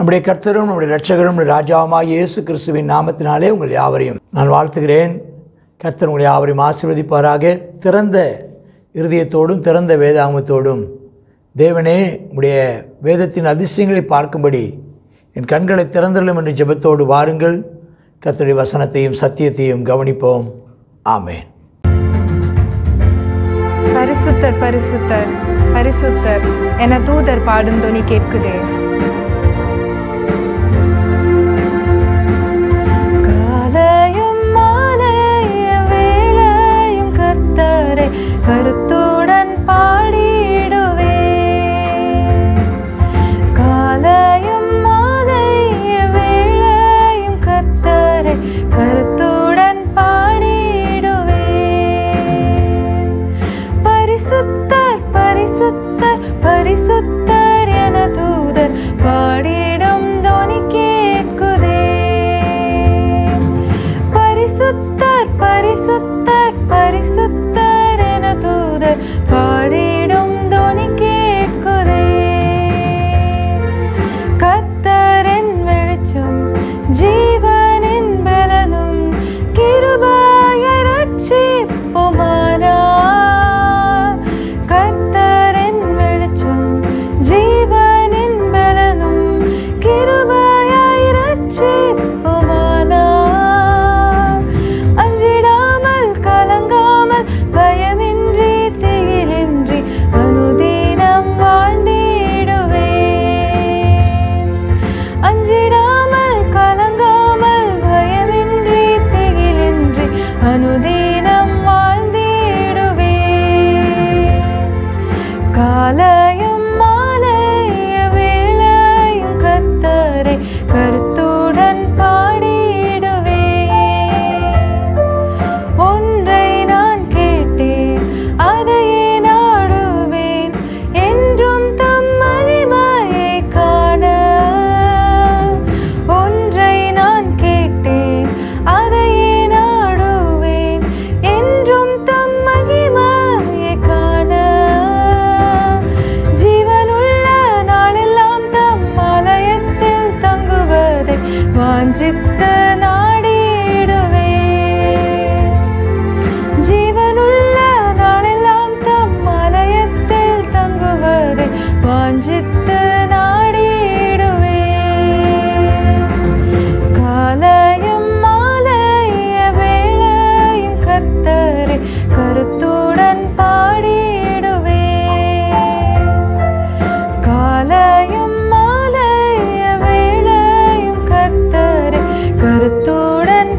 நம்முடைய கர்த்தரும் நம்முடைய இரட்சகரும் நம்முடைய ராஜாவுமாய் இயேசு கிறிஸ்துவின் நாமத்தினாலே உங்கள் யாவரையும் நான் வாழ்த்துகிறேன் கர்த்தர் உங்களை யாவரையும் ஆசீர்வதிப்பாராக திறந்த இருதயத்தோடும் திறந்த வேதாங்கத்தோடும் தேவனே உடைய வேதத்தின் அதிசயங்களை பார்க்கும்படி என் கண்களை திறந்தள்ளும் என்று ஜெபத்தோடு வாருங்கள் கர்த்தருடைய வசனத்தையும் சத்தியத்தையும் கவனிப்போம் ஆமென் பரிசுத்தர் பரிசுத்தர் பரிசுத்தர் என தூதர் பாடும் துணி கேட்குதே காலையும் மாலையும் வேளையும் கர்த்தரை கருத்துடன் பாடிடுவே காலையும் மாலையும் வேளையும் கர்த்தரை கருத்துடன் பாடிடுவே பரிசுத்தர் பரிசுத்தர் பரிசுத்தர் என தூதர் பாடிடும் தொனி கேட்குதே பரிசுத்தர் பரிசுத்தர் பரிசுத்தர் என தூதர் பாடிடும் தொனி கேட்குதே கர்த்தரின் வெளிச்சம் ஜீவனின் பலனும் கிருபையை ரட்சிப்புமானா கர்த்தரின் வெளிச்சம் ஜீவனின் பலனும் கிருபையை ரட்சிப்புமானா அஞ்சிடாமல் கலங்காமல் பயமின்றி திகிலின்றி அனுதினம் வாழ்ந்திடுவேன் அஞ்சிடாமல் கலங்காமல் பயமின்றி திகிலின்றி அனுதினம் வாழ்ந்திடுவே காலையும் மாலைய வேளையும் கர்த்தரை கருத்துடன் பாடிடுவே ஒன்றை நான் கேட்டேன் அதையே நாடுவேன் என்றும் தம் மகிமையை காண ஒன்றை நான் கேட்டேன் அதையே நாடுவேன் என்றும் தம் மகிமையை காண ஜீவனுள்ள நாளெல்லாம் தம் ஆலயத்தில் தங்குவதை வாஞ்சித்து நாடிடுவேன் ஜீவனுள்ள நாளெல்லாம் தம் ஆலயத்தில் தங்குவதை வாஞ்சித்து நாடிடுவேன் காலையும் மாலைய வேளையும் கர்த்தரை கருத்துடன் பாடிடுவேன் காலையும் மாலைய வேளையும் கர்த்தரை கருத்துடன்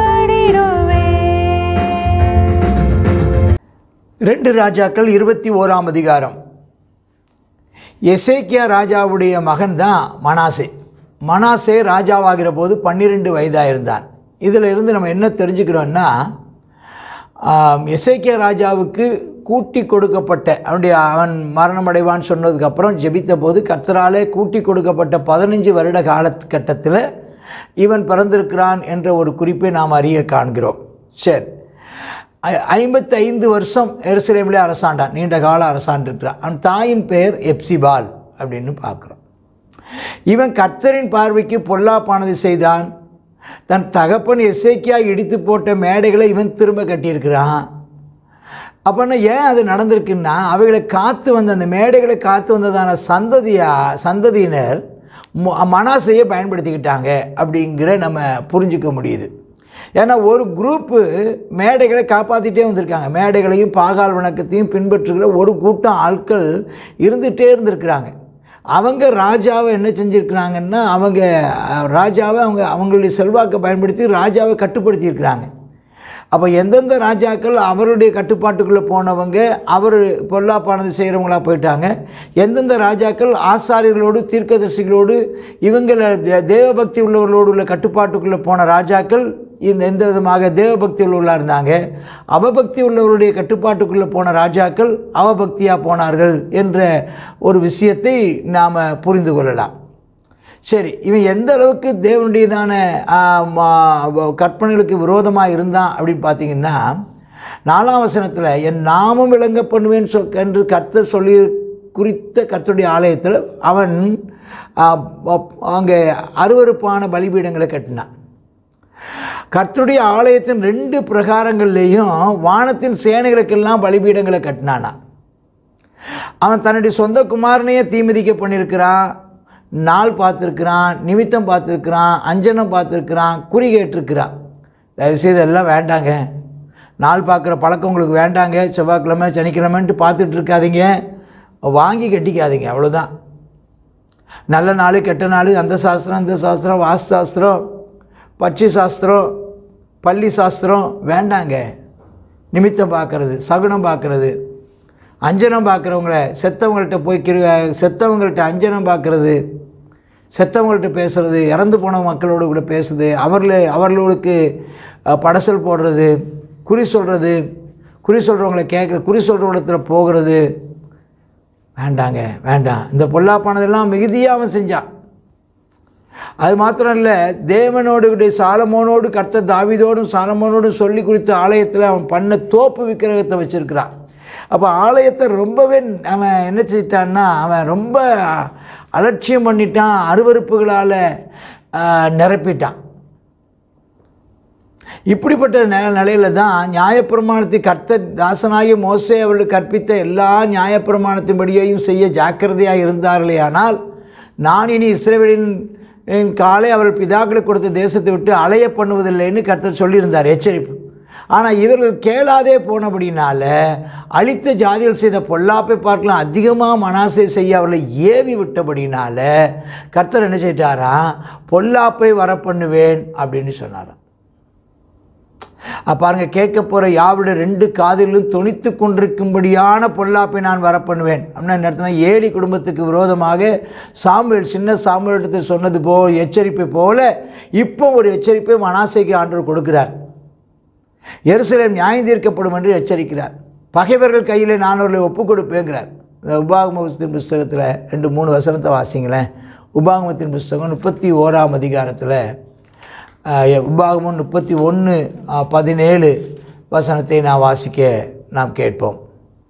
பாடிடுவேன் ரெண்டு ராஜாக்கள் இருபத்தி ஓராம் அதிகாரம் எசேக்கியா ராஜாவுடைய மகன் தான் மனாசே மனாசே ராஜாவாகிற போது பன்னிரெண்டு வயதாக இருந்தான் இதில் இருந்து நம்ம என்ன தெரிஞ்சுக்கிறோன்னா ஆம், எசேக்கியா ராஜாவுக்கு கூட்டி கொடுக்கப்பட்ட அவனுடைய அவன் மரணமடைவான்னு சொன்னதுக்கப்புறம் ஜெபித்த போது கர்த்தராலே கூட்டி கொடுக்கப்பட்ட பதினஞ்சு வருட காலகட்டத்தில் இவன் பிறந்திருக்கிறான் என்ற ஒரு குறிப்பை நாம் அறிய காண்கிறோம் சரி ஐ- ஐம்பத்தி ஐந்து வருஷம் எருசலேமிலே அரசாண்டான் நீண்ட காலம் அரசாண்டிருக்கிறான் அவன் தாயின் பெயர் எப்சிபால் அப்படின்னு பார்க்குறோம் இவன் கர்த்தரின் பார்வைக்கு பொல்லாப்பானது செய்தான் தன் தகப்பன் எசேக்கியா இடித்து போட்ட மேடைகளை இவன் திரும்ப கட்டியிருக்கிறான் அப்போனா ஏன் அது நடந்திருக்குன்னா அவைகளை காத்து வந்த அந்த மேடைகளை காத்து வந்ததான சந்ததியா சந்ததியினர் மு- மனாசையை பயன்படுத்திக்கிட்டாங்க அப்படிங்கிற நம்ம புரிஞ்சுக்க முடியுது ஏன்னா ஒரு குரூப்பு மேடைகளை காப்பாற்றிட்டே வந்திருக்காங்க மேடைகளையும் பாகால் வணக்கத்தையும் பின்பற்றுகிற ஒரு கூட்டம் ஆட்கள் இருந்துகிட்டே இருந்திருக்கிறாங்க அவங்க ராஜாவை என்ன செஞ்சுருக்கிறாங்கன்னா அவங்க அஹ், ராஜாவை அவங்க அவங்களுடைய செல்வாக்கை பயன்படுத்தி ராஜாவை கட்டுப்படுத்தியிருக்கிறாங்க அப்போ எந்தெந்த ராஜாக்கள் அவருடைய கட்டுப்பாட்டுக்குள்ளே போனவங்க அவர் பொல்லாப்பானது செய்கிறவங்களா போயிட்டாங்க எந்தெந்த ராஜாக்கள் ஆசாரியர்களோடு தீர்க்கதரிசிகளோடு இவங்கள தே- தேவபக்தி உள்ளவர்களோடு உள்ள கட்டுப்பாட்டுக்குள்ளே போன ராஜாக்கள் இந்த எந்த விதமாக தேவபக்தி உள்ளவர்களாக இருந்தாங்க அவபக்தி உள்ளவருடைய கட்டுப்பாட்டுக்குள்ளே போன ராஜாக்கள் அவபக்தியாக போனார்கள் என்ற ஒரு விஷயத்தை நாம் புரிந்து கொள்ளலாம் சரி இவன் எந்த அளவுக்கு தேவனுடையதான ஆ, மா- கற்பனைகளுக்கு விரோதமாக இருந்தான் அப்படின்னு பார்த்தீங்கன்னா நாலாம் வசனத்தில் என் நாமம் விளங்க பண்ணுவேன் சொல் என்று கர்த்தர் சொல்லி குறித்த கர்த்தருடைய ஆலயத்தில் அவன் அங்கே அருவருப்பான பலிபீடங்களை கட்டினான் கர்த்தருடைய ஆலயத்தின் ரெண்டு பிரகாரங்கள்லேயும் வானத்தின் சேனைகளுக்கெல்லாம் பலிபீடங்களை கட்டினானா அவன் தன்னுடைய சொந்த குமாரனையே தீமிதிக்க பண்ணியிருக்கிறான் நாள் பார்த்துருக்கிறான் நிமித்தம் பார்த்துருக்கிறான் அஞ்சனம் பார்த்துருக்கிறான் குறி கேட்டிருக்கிறான் தயவுசெய்து எல்லாம் வேண்டாங்க நாள் பார்க்குற பழக்கம் உங்களுக்கு வேண்டாங்க செவ்வாய்க்கிழமை சனிக்கிழமைன்ட்டு பார்த்துட்டு இருக்காதீங்க வாங்கி கட்டிக்காதீங்க அவ்வளோதான் நல்ல நாள் கெட்ட நாள் அந்த சாஸ்திரம் இந்த சாஸ்திரம் வாஸ்து சாஸ்திரம் பட்சி சாஸ்திரம் பள்ளி சாஸ்திரம் வேண்டாங்க நிமித்தம் பார்க்குறது சகுனம் பார்க்குறது அஞ்சனம் பார்க்குறவங்கள செத்தவங்கள்ட்ட போய் கிரு செத்தவங்கள்ட்ட அஞ்சனம் பார்க்குறது செத்தவங்கள்ட்ட பேசுகிறது இறந்து போன மக்களோடு கூட பேசுது அவர்களே அவர்களுக்கு அஹ், படசல் போடுறது குறி சொல்கிறது குறி சொல்கிறவங்கள கேட்குற குறி சொல்கிற இடத்துல போகிறது வேண்டாங்க வேண்டாம் இந்த பொல்லாப்பானதெல்லாம் மிகுதியாக அவன் செஞ்சான் அது மாத்திரம் இல்லை தேவனோடு கூட சாலமோனோடு கர்த்தர் தாவீதோடும் சாலமோனோடும் சொல்லி குறித்த ஆலயத்தில் அவன் பண்ண தோப்பு விக்கிரகத்தை வச்சுருக்கிறான் அப்போ ஆலயத்தை ரொம்பவே அவன் என்ன செஞ்சிட்டான்னா அவன் ரொம்ப அலட்சியம் பண்ணிட்டான் அருவருப்புகளால் நிரப்பிட்டான் இப்படிப்பட்ட ந நிலையில தான் நியாயப்பிரமாணத்தை கர்த்தர் தாசனாகிய மோசே அவர்களுக்கு கற்பித்த எல்லா நியாயப்பிரமாணத்தின்படியையும் செய்ய ஜாக்கிரதையாக இருந்தார்களே ஆனால் நான் இனி இஸ்ரேவேலின் என் காலை அவர்கள் பிதாக்களுக்கு கொடுத்த தேசத்தை விட்டு அலைய பண்ணுவதில்லைன்னு கர்த்தர் சொல்லியிருந்தார் எச்சரிப்பு ஆனால் இவர்கள் கேளாதே போனபடினால அழித்த ஜாதிகள் செய்த பொல்லாப்பை பார்க்கலாம் அதிகமாக மனாசை செய்ய அவர்களை ஏவி விட்டபடினால கர்த்தர் என்ன செய்யிட்டாரா பொல்லாப்பை வர பண்ணுவேன் அப்படின்னு சொன்னாராம் அப்ப பாருங்க கேட்க போகிற யாவுடைய ரெண்டு காதிலும் தொனித்து கொண்டிருக்கும்படியான பொல்லாப்பை நான் வர பண்ணுவேன் அப்படின்னா என்ன அர்த்தம்னா ஏழி குடும்பத்துக்கு விரோதமாக சாமுவேல் சின்ன சாமுவேலிடத்தை சொன்னது போ எச்சரிப்பை போல இப்போ ஒரு எச்சரிப்பை மனாசைக்கு ஆண்டவர் கொடுக்கிறார் எருசலேம் நியாயம் தீர்க்கப்படும் என்று எச்சரிக்கிறார் பகைவர்கள் கையில் நான் அவர்களை ஒப்புக் கொடுப்பேங்கிறார் இந்த உபாகமத்தின் புஸ்தகத்தில் ரெண்டு மூணு வசனத்தை வாசிங்களேன் உபாகமத்தின் புஸ்தகம் முப்பத்தி ஓராம் அதிகாரத்தில் அஹ், உபாகமம் முப்பத்தி ஒன்று பதினேழு வசனத்தை நான் வாசிக்க நாம் கேட்போம்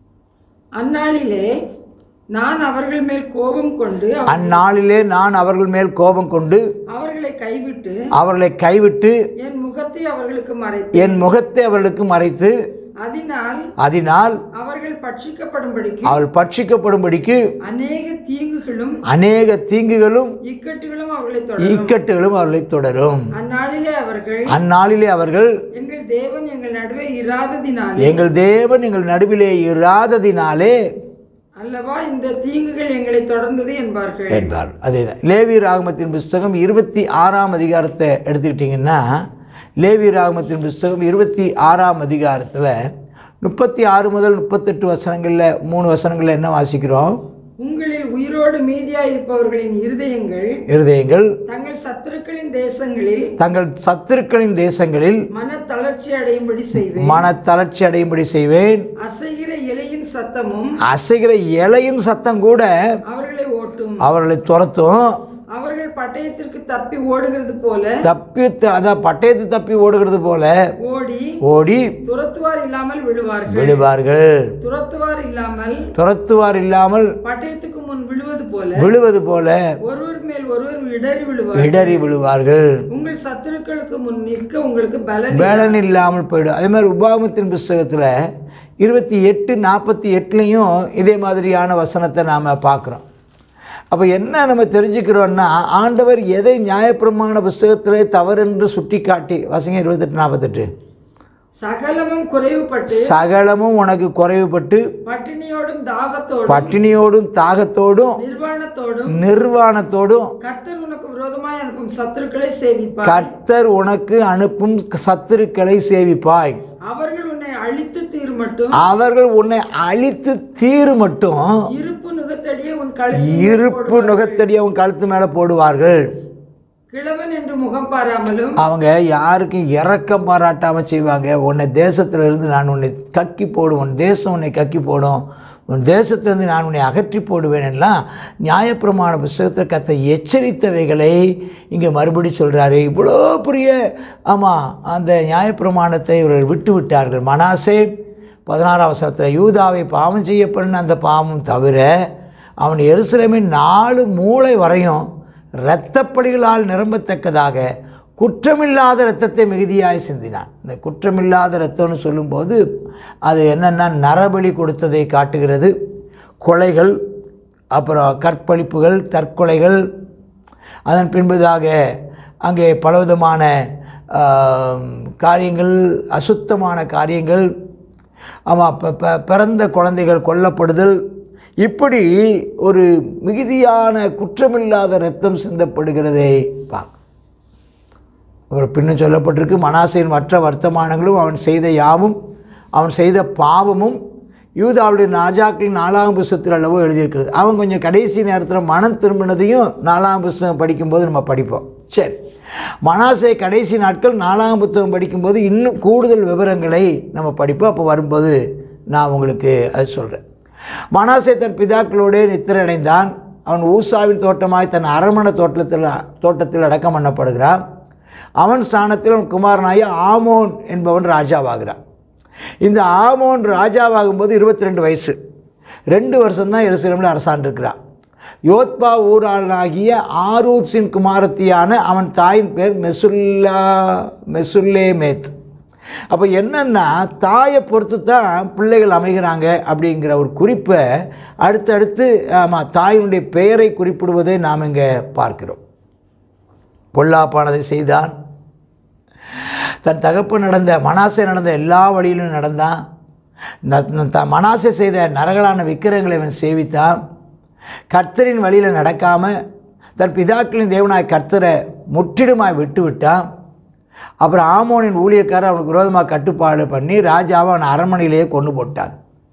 அந்நாளிலே நான் அவர்கள் மேல் கோபம் கொண்டு அவ- அந்நாளிலே நான் அவர்கள் மேல் கோபம் கொண்டு அவர்களை கைவிட்டு அவர்களை கைவிட்டு என் முகத்தை அவர்களுக்கு மறைத்து என் முகத்தை அவர்களுக்கு மறைத்து அதனால் அதனால் அவர்கள் பட்சிக்கப்படும்படிக்கு அவள் பட்சிக்கப்படும்படிக்கு அநேக தீங்குகளும் அநேக தீங்குகளும் இக்கட்டுகளும் அவர்களை தொடரும் இக்கட்டுகளும் அவர்களை தொடரும் அந்நாளிலே அவர்கள் அந்நாளிலே அவர்கள் எங்கள் தேவன் எங்கள் நடுவே இராததினாலே எங்கள் தேவன் எங்கள் நடுவிலே இராததினாலே அல்லவா இந்த தீங்குகள் எங்களை தொடர்ந்தது என்பார்கள் என்பார் அதேதான் லேவி ராகமத்தின் புஸ்தகம் இருபத்தி ஆறாம் அதிகாரத்தை எடுத்துக்கிட்டிங்கன்னா லேவி ராகமத்தின் புஸ்தகம் இருபத்தி ஆறாம் அதிகாரத்தில் முப்பத்தி ஆறு முதல் முப்பத்தெட்டு வசனங்களில் மூணு வசனங்களில் என்ன வாசிக்கிறோம் உங்களில் உயிரோடு மீதியாயிருப்பவர்களின் இருதயங்கள் இருதயங்கள் தங்கள் சத்துருக்களின் தேசங்களில் தங்கள் சத்துருக்களின் தேசங்களில் மன தளர்ச்சி அடையும்படி செய்வேன் மனத்தளர்ச்சி அடையும்படி செய்வேன் அசைகிற இலையின் சத்தமும் அசைகிற இலையின் சத்தம் கூட அவர்களை ஓட்டும் அவர்களை துரத்தும் அவர்கள் பட்டயத்திற்கு தப்பி ஓடுகிறது போல தப்பி த- அதான் பட்டயத்து தப்பி ஓடுகிறது போல ஓடி ஓடி துரத்துவார் இல்லாமல் விழுவார்கள் விடுவார்கள் துரத்துவார் இல்லாமல் துரத்துவார் இல்லாமல் பட்டயத்துக்கு முன் விழுவது போல விழுவது போல ஒருவர் மேல் ஒருவர் இடறி விழுவார் இடறி விழுவார்கள் உங்கள் சத்துருக்களுக்கு முன் நிற்க உங்களுக்கு பலன் வேலன் இல்லாமல் போயிடும் அதே மாதிரி உபாகமத்தின் புஸ்தகத்தில் இருபத்தி எட்டு நாற்பத்தி எட்டுலேயும் இதே மாதிரியான வசனத்தை நாம் பார்க்குறோம் அப்போ என்ன நம்ம தெரிஞ்சுக்கிறோன்னா ஆண்டவர் எதை நியாயப்பிரமாண புஸ்தகத்திலே தவறென்று சுட்டி காட்டி வசங்க இருபத்தெட்டு நாற்பத்தெட்டு சகலமும் குறைவுபட்டு சகலமும் உனக்கு குறைவுபட்டு பட்டினியோடும் தாகத்தோடும் பட்டினியோடும் தாகத்தோடும் நிர்வாணத்தோடும் நிர்வாணத்தோடும் கர்த்தர் உனக்கு விரோதமாய் அனுப்பும் சத்துருக்களை சேவிப்பார் கர்த்தர் உனக்கு அனுப்பும் சத்துருக்களை சேவிப்பாய் அவர்கள் உன்னை அழித்து தீர் மட்டும் அவர்கள் உன்னை அழித்து தீரு மட்டும் இருப்பு நுகத்தடியே உன் கழுத்தில் இருப்பு நுகத்தடி அவன் கழுத்து மேலே போடுவார்கள் கிழவன் என்று முகம் பாராமலும் அவங்க யாருக்கும் இறக்கம் பாராட்டாமல் செய்வாங்க உன்னை தேசத்திலிருந்து நான் உன்னை கக்கி போடுவேன் உன் தேசம் உன்னை கக்கி போடும் உன் தேசத்திலிருந்து நான் உன்னை அகற்றி போடுவேன் எல்லாம் நியாயப்பிரமாண புஸ்தகத்தில் கத்த எச்சரித்தவைகளை இங்கே மறுபடி சொல்கிறாரு இவ்வளோ பெரிய ஆமாம் அந்த நியாயப்பிரமாணத்தை இவர்கள் விட்டு விட்டார்கள் மனாசே பதினாறாம் வசனத்தில் யூதாவை பாவம் செய்யப்படும் அந்த பாவம் தவிர அவன் எருசலேமின் நாலு மூளை வரையும் இரத்தப்படிகளால் நிரம்பத்தக்கதாக குற்றமில்லாத இரத்தத்தை மிகுதியாய் சிந்தினான் இந்த குற்றமில்லாத இரத்தம்னு சொல்லும்போது அது என்னென்னா நரபலி கொடுத்ததை காட்டுகிறது கொலைகள் அப்புறம் கற்பழிப்புகள் தற்கொலைகள் அதன் பின்பதாக அங்கே பலவிதமான ஆம், காரியங்கள் அசுத்தமான காரியங்கள் ஆமாம் ப ப- பிறந்த குழந்தைகள் கொல்லப்படுதல் இப்படி ஒரு மிகுதியான குற்றமில்லாத இரத்தம் சிந்தப்படுகிறதை பார்க்க அப்புறம் பின்னும் சொல்லப்பட்டிருக்கு மனாசையின் மற்ற வர்த்தமானங்களும் அவன் செய்த யாவும் அவன் செய்த பாவமும் யூதாவுடைய ராஜாக்களின் நாலாம் புஸ்தகத்தில் அல்லவோ எழுதியிருக்கிறது அவன் கொஞ்சம் கடைசி நேரத்தில் மனம் திரும்பினதையும் நாலாம் புஸ்தகம் படிக்கும்போது நம்ம படிப்போம் சரி மனாசே கடைசி நாட்கள் நாலாம் புத்தகம் படிக்கும்போது இன்னும் கூடுதல் விவரங்களை நம்ம படிப்போம் அப்போ வரும்போது நான் உங்களுக்கு அது சொல்கிறேன் மனாசே தன் பிதாக்களோடே நித்திரை அடைந்தான் அவன் ஊசாவின் தோட்டமாய் தன் அரமண தோட்டத்தில் தோட்டத்தில் அடக்கம் பண்ணப்படுகிறான் அவன் ஸ்தானத்தில் அவன் குமாரனாய ஆமோன் என்பவன் ராஜாவாகிறான் இந்த ஆமோன் ராஜாவாகும்போது இருபத்தி ரெண்டு வயசு ரெண்டு வருஷம்தான் எருசலேமில் அரசாண்டிருக்கிறான் யோத்பா ஊராளாகிய ஆரூத்ஸின் குமாரத்தியான அவன் தாயின் பேர் மெசுல்லா மெசுல்லே மேத் அப்போ என்னன்னா தாயை பொறுத்து தான் பிள்ளைகள் அமைகிறாங்க அப்படிங்கிற ஒரு குறிப்பை அடுத்தடுத்து ஆமாம் தாயினுடைய பெயரை குறிப்பிடுவதை நாம் இங்கே பார்க்கிறோம் பொல்லாப்பானதை செய்தான் தன் தகப்பன் நடந்த மனாசை நடந்த எல்லா வழியிலும் நடந்தான் ந- த- மனாசே செய்த நரகலான விக்கிரங்களை அவன் சேவித்தான் கர்த்தரின் வழியில் நடக்காமல் தன் பிதாக்களின் தேவனாய் கர்த்தரை முற்றிலுமாய் விட்டு விட்டான் அப்புறம் ஆமோனின் ஊழியக்காரர் அவனுக்கு விரோதமாக கட்டுப்பாடு பண்ணி ராஜாவை அவன் அரண்மனையிலேயே கொண்டு போட்டான்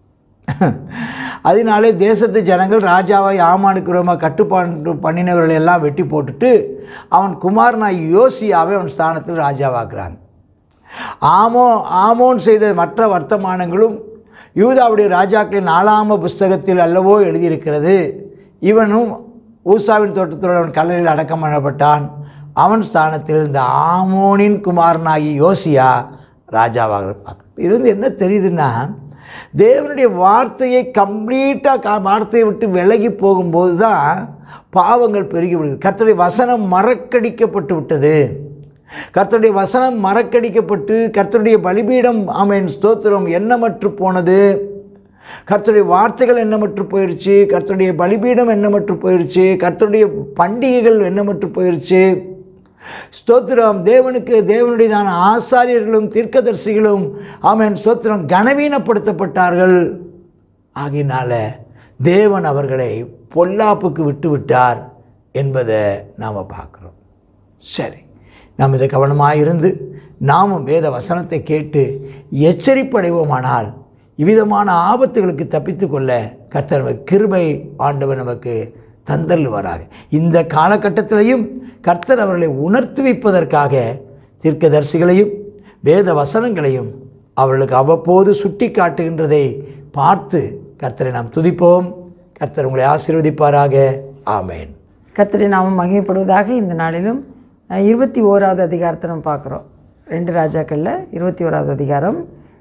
அதனாலே தேசத்து ஜனங்கள் ராஜாவை ஆமானுக்கு விரோதமாக கட்டுப்பாடு பண்ணினவர்களை எல்லாம் வெட்டி போட்டுட்டு அவன் குமாரனாய் யோசியாவை அவன் ஸ்தானத்தில் ராஜாவாக்குறாங்க ஆமோ ஆமோன் செய்த மற்ற வர்த்தமானங்களும் யூதாவுடைய ராஜாக்களின் நாலாம புஸ்தகத்தில் அல்லவோ எழுதியிருக்கிறது இவனும் ஊசாவின் தோட்டத்தோடு அவன் கல்லறையில் அடக்கம் பண்ணப்பட்டான் அவன் ஸ்தானத்தில் இந்த ஆமோனின் குமாரனாகி யோசியா ராஜாவாக பார்க்க இருந்து என்ன தெரியுதுன்னா தேவனுடைய வார்த்தையை கம்ப்ளீட்டாக கா வார்த்தையை விட்டு விலகி போகும்போது தான் பாவங்கள் பெருகி விடுது கர்த்தருடைய வசனம் மறக்கடிக்கப்பட்டு விட்டது கர்த்தருடைய வசனம் மறக்கடிக்கப்பட்டு கர்த்தருடைய பலிபீடம் ஆமென் ஸ்தோத்திரம் எண்ணமற்று போனது கர்த்தருடைய வார்த்தைகள் எண்ணமற்று போயிடுச்சு கர்த்தருடைய பலிபீடம் எண்ணமற்று போயிடுச்சு கர்த்தருடைய பண்டிகைகள் எண்ணமற்று போயிடுச்சு ஸ்தோத்திரம் தேவனுக்கு தேவனுடையதான ஆசாரியர்களும் தீர்க்கதரிசிகளும் ஆமென் ஸ்தோத்திரம் கனவீனப்படுத்தப்பட்டார்கள் ஆகினால தேவன் அவர்களை பொல்லாப்புக்கு விட்டு விட்டார் என்பதை நாம் பார்க்குறோம் சரி நாம் இதை கவனமாக இருந்து நாமும் வேத வசனத்தை கேட்டு எச்சரிப்படைவோமானால் இவ்விதமான ஆபத்துகளுக்கு தப்பித்து கொள்ள கர்த்தர் நமக்கு கிருபை ஆண்டவர் நமக்கு தந்தல்லுவாராக இந்த காலகட்டத்திலையும் கர்த்தர் அவர்களை உணர்த்துவிப்பதற்காக தீர்க்கதரிசிகளையும் வேத வசனங்களையும் அவர்களுக்கு அவ்வப்போது சுட்டி காட்டுகின்றதை பார்த்து கர்த்தரை நாம் துதிப்போம் கர்த்தர் உங்களை ஆசீர்வதிப்பாராக ஆமேன் கர்த்தருடைய நாமம் மகிமைப்படுவதாக இந்த நாளிலும் அஹ், இருபத்தி ஓராவது அதிகாரத்தை நம்ம பார்க்குறோம் ரெண்டு ராஜாக்களில் இருபத்தி ஓராவது அதிகாரம்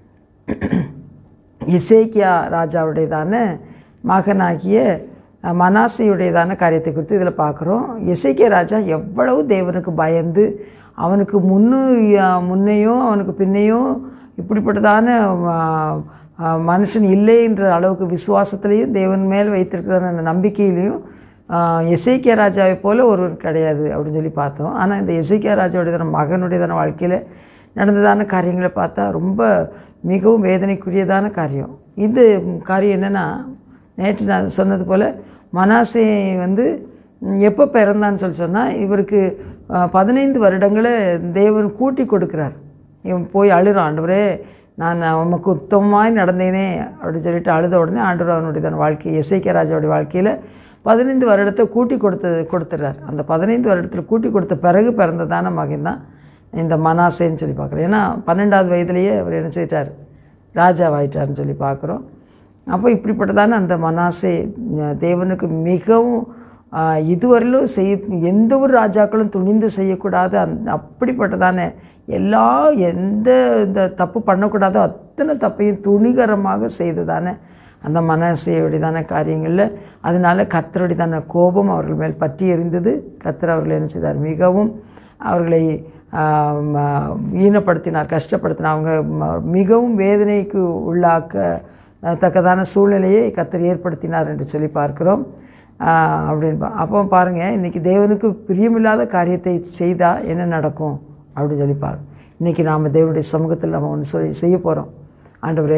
இசேக்கியா ராஜாவுடையதான மகனாகிய அஹ், மனாசையுடையதான காரியத்தை குறித்து இதில் பார்க்குறோம் இசைக்கிய ராஜா எவ்வளவு தேவனுக்கு பயந்து அவனுக்கு முன்னு அஹ், முன்னையும் அவனுக்கு பின்னையும் இப்படிப்பட்டதான அஹ், அஹ், மனுஷன் இல்லைன்ற அளவுக்கு விசுவாசத்திலையும் தேவன் மேல் வைத்திருக்கிறதான அந்த நம்பிக்கையிலையும் எசேக்கியா ராஜாவை போல ஒருவர் கிடையாது அப்படின்னு சொல்லி பார்த்தோம் ஆனால் இந்த எசேக்கியா ராஜாவுடையதான மகனுடையதான வாழ்க்கையில் நடந்ததான காரியங்களை பார்த்தா ரொம்ப மிகவும் வேதனைக்குரியதான காரியம் இது காரியம் என்னென்னா நேற்று நான் சொன்னது போல் மனாசே வந்து ம், எப்போ பிறந்தான்னு சொல்லி சொன்னால் இவருக்கு அஹ், பதினைந்து வருடங்களை தேவன் கூட்டி கொடுக்குறார் இவன் போய் அழுறான் ஆண்டவரே நான் உமக்கு உத்தமமாய் நடந்தேனே அப்படின்னு சொல்லிட்டு அழுத உடனே ஆண்டவர் அவனுடைய வாழ்க்கை எஸ்ஐகே ராஜாவுடைய வாழ்க்கையில் பதினைந்து வருடத்தை கூட்டி கொடுத்தது கொடுத்துட்றார் அந்த பதினைந்து வருடத்தில் கூட்டி கொடுத்த பிறகு பிறந்ததான மகன் தான் இந்த மனாசேன்னு சொல்லி பார்க்குறோம் ஏன்னா பன்னெண்டாவது வயதுலேயே அவர் என்ன செய்யிட்டார் ராஜாவாயிட்டார்னு சொல்லி பார்க்குறோம் அப்போ இப்படிப்பட்டதான அந்த மனாசே அஹ், தேவனுக்கு மிகவும் ஆஹ், இதுவரையிலும் செய் எந்த ஒரு ராஜாக்களும் துணிந்து செய்யக்கூடாத அந் அப்படிப்பட்டதான எல்லா எந்த இந்த தப்பு பண்ணக்கூடாதோ அத்தனை தப்பையும் துணிகரமாக செய்ததான அந்த மனசையுடையதான காரியங்களில் அதனால கத்தருடையதான கோபம் அவர்கள் மேல் பற்றி எறிந்தது கத்தர் அவர்கள் என்ன செய்தார் மிகவும் அவர்களை ஆம், ஆ, ஈனப்படுத்தினார் கஷ்டப்படுத்தினார் அவங்க ம- மிகவும் வேதனைக்கு உள்ளாக்க அஹ், தக்கதான சூழ்நிலையை கத்தர் ஏற்படுத்தினார் என்று சொல்லி பார்க்கிறோம் ஆஹ், அப்படின்னு பா- அப்போ பாருங்கள் இன்றைக்கி தேவனுக்கு பிரியமில்லாத காரியத்தை செய்தால் என்ன நடக்கும் அப்படின்னு சொல்லி பாரு இன்றைக்கி நாம் தேவனுடைய சமூகத்தில் நம்ம ஒன்று சொல்லி செய்ய போகிறோம் ஆண்டவரே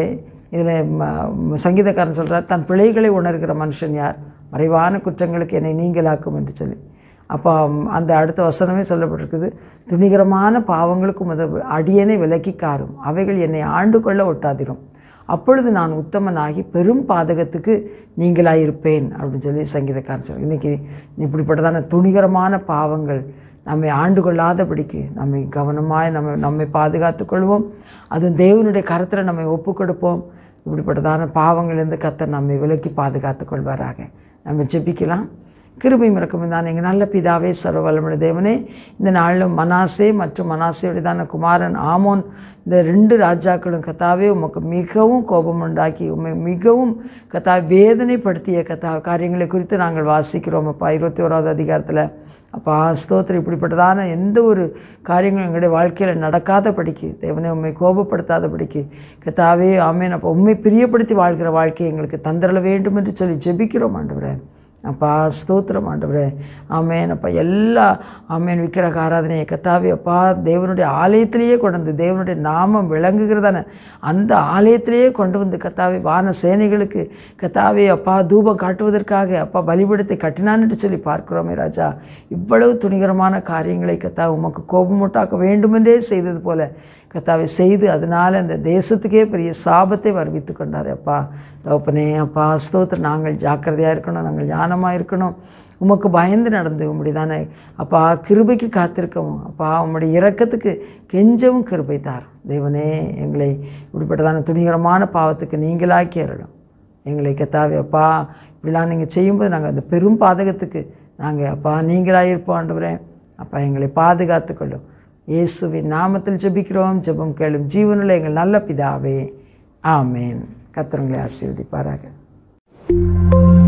இதில் சங்கீதக்காரன் சொல்கிறார் தன் பிழைகளை உணர்கிற மனுஷன் யார் மறைவான குற்றங்களுக்கு என்னை நீங்களாக்கும் என்று சொல்லி அப்போ ம், அந்த அடுத்த வசனமே சொல்லப்பட்டிருக்குது துணிகரமான பாவங்களுக்கு முத அடியனை விலக்கி காரும் அவைகள் என்னை ஆண்டு கொள்ள ஒட்டாதிரும் அப்பொழுது நான் உத்தமனாகி பெரும் பாதகத்துக்கு நீங்களாயிருப்பேன் அப்படின்னு சொல்லி சங்கீதக்காரன் சொல்லி இன்றைக்கி இப்படிப்பட்டதான துணிகரமான பாவங்கள் நம்மை ஆண்டு கொள்ளாதபடிக்கு நம்மை கவனமாய் நம்ம நம்மை பாதுகாத்துக் கொள்வோம் அதுவும் தேவனுடைய கரத்தில் நம்மை ஒப்புக் கொடுப்போம் இப்படிப்பட்டதான பாவங்களிலிருந்து கத்தர் நம்மை விலக்கி பாதுகாத்துக் கொள்வாராக நம்ம ஜெபிக்கலாம் கிருபை மிறக்கும் தான் எங்கள் நல்ல பிதாவே சர்வ வல்லமுடைய தேவனே இந்த நாளிலும் மனாசே மற்றும் மனாசேயுடையதான குமாரன் ஆமோன் இந்த ரெண்டு ராஜாக்களும் கத்தாவே உமக்கு மிகவும் கோபம் உண்டாக்கி உண்மை மிகவும் கத்தா வேதனைப்படுத்திய கத்தா காரியங்களை குறித்து நாங்கள் வாசிக்கிறோம் அப்பா இருபத்தி ஓராவது அதிகாரத்தில் அப்பா ஸ்தோத்திரம் இப்படிப்பட்டதான எந்த ஒரு காரியங்களும் எங்களுடைய வாழ்க்கையில் நடக்காதபடிக்கு தேவனை உண்மை கோபப்படுத்தாதபடிக்கு கத்தாவே ஆமேன் அப்போ உண்மை பிரியப்படுத்தி வாழ்கிற வாழ்க்கையை எங்களுக்கு தந்திரல வேண்டும் என்று சொல்லி ஜெபிக்கிறோம் ஆண்டவரே அப்பா ஸ்தோத்திரம் ஆண்டவரே ஆமேன் அப்பா எல்லா ஆமேன் விக்கிரக ஆராதனையை கத்தாவே அப்பா தேவனுடைய ஆலயத்திலேயே கொண்டு வந்து தேவனுடைய நாமம் விளங்குகிறதான அந்த ஆலயத்திலேயே கொண்டு வந்து கத்தாவே வான சேனைகளுக்கு கத்தாவே அப்பா தூபம் காட்டுவதற்காக அப்பா பலிபீடத்தை கட்டினான்னு சொல்லி பார்க்கிறோமே ராஜா இவ்வளவு துணிகரமான காரியங்களை கத்தா உமக்கு கோபமூட்டாக்க வேண்டுமென்றே செய்தது போல கத்தாவை செய்து அதனால் அந்த தேசத்துக்கே பெரிய சாபத்தை வருவித்து கொண்டார் அப்பா தகப்பனே அப்பா ஸ்தோத்திரம் நாங்கள் ஜாக்கிரதையாக இருக்கணும் நாங்கள் ஞானமாக இருக்கணும் உமக்கு பயந்து நடந்து உம்முடையதானே அப்பா கிருபைக்கு காத்திருக்கவும் அப்பா உம்முடைய இரக்கத்துக்கு கெஞ்சவும் கிருபை தார் தேவனே எங்களை இப்படிப்பட்டதான துணிகரமான பாவத்துக்கு நீங்களாக்கி அருளும் எங்களை கத்தாவே அப்பா இப்படிலாம் நீங்கள் செய்யும்போது நாங்கள் அந்த பெரும் பாதகத்துக்கு நாங்கள் அப்பா நீங்களாக இருப்போம் ஆண்டவரே அப்பா எங்களை பாதுகாத்துக்கொள்ளும் இயேசுவின் நாமத்தில் ஜெபிக்கிறோம் ஜெபம் கேளும் ஜீவனுள்ள எங்கள் நல்ல பிதாவே ஆமேன் கத்திரங்களை ஆசீர்வதிப்பாராக